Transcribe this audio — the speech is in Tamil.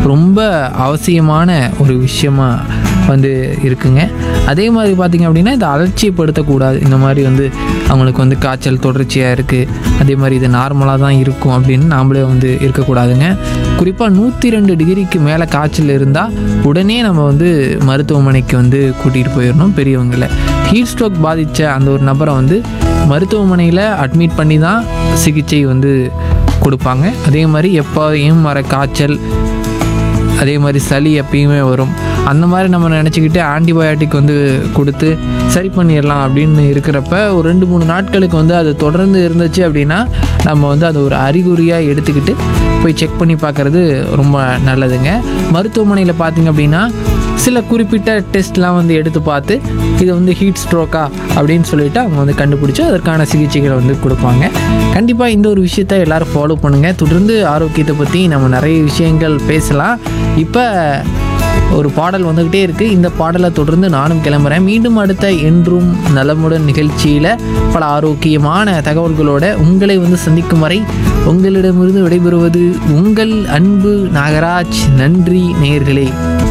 ரொம்ப அவசியமான ஒரு விஷயமா வந்து இருக்குங்க அதே மாதிரி பார்த்திங்க அப்படின்னா இதை அலட்சியப்படுத்தக்கூடாது இந்த மாதிரி வந்து அவங்களுக்கு வந்து காய்ச்சல் தொடர்ச்சியாக இருக்குது அதே மாதிரி இது நார்மலாக தான் இருக்கும் அப்படின்னு நாமளே வந்து இருக்கக்கூடாதுங்க குறிப்பாக நூற்றி ரெண்டு டிகிரிக்கு மேலே காய்ச்சல் இருந்தால் உடனே நம்ம வந்து மருத்துவமனைக்கு வந்து கூட்டிகிட்டு போயிடணும் பெரியவங்களை ஹீட் ஸ்ட்ரோக் பாதித்த அந்த ஒரு நபரை வந்து மருத்துவமனையில் அட்மிட் பண்ணி தான் சிகிச்சை வந்து கொடுப்பாங்க அதே மாதிரி எப்போதையும் வர காய்ச்சல் அதே மாதிரி சளி எப்பயுமே வரும் அந்த மாதிரி நம்ம நினச்சிக்கிட்டு ஆன்டிபயோட்டிக் வந்து கொடுத்து சரி பண்ணிடலாம் அப்படின்னு இருக்கிறப்ப ஒரு ரெண்டு மூணு நாட்களுக்கு வந்து அது தொடர்ந்து இருந்துச்சு அப்படின்னா நம்ம வந்து அது ஒரு அறிகுறியாக எடுத்துக்கிட்டு போய் செக் பண்ணி பார்க்குறது ரொம்ப நல்லதுங்க மருத்துவமனையில் பார்த்திங்க அப்படின்னா சில குறிப்பிட்ட டெஸ்ட்லாம் வந்து எடுத்து பார்த்து இது வந்து ஹீட் ஸ்ட்ரோக்கா அப்படின்னு சொல்லிட்டு அவங்க வந்து கண்டுபிடிச்சி அதற்கான சிகிச்சைகளை வந்து கொடுப்பாங்க கண்டிப்பாக இந்த ஒரு விஷயத்த எல்லாரும் ஃபாலோ பண்ணுங்கள் தொடர்ந்து ஆரோக்கியத்தை பற்றி நம்ம நிறைய விஷயங்கள் பேசலாம் இப்போ ஒரு பாடல் வந்துக்கிட்டே இருக்குது இந்த பாடலை தொடர்ந்து நானும் கிளம்புறேன் மீண்டும் அடுத்த என்றும் நலமுடன் நிகழ்ச்சியில் பல ஆரோக்கியமான தகவல்களோட உங்களை வந்து சந்திக்கும் வரை உங்களிடமிருந்து விடைபெறுவது உங்கள் அன்பு நாகராஜ் நன்றி நேயர்களே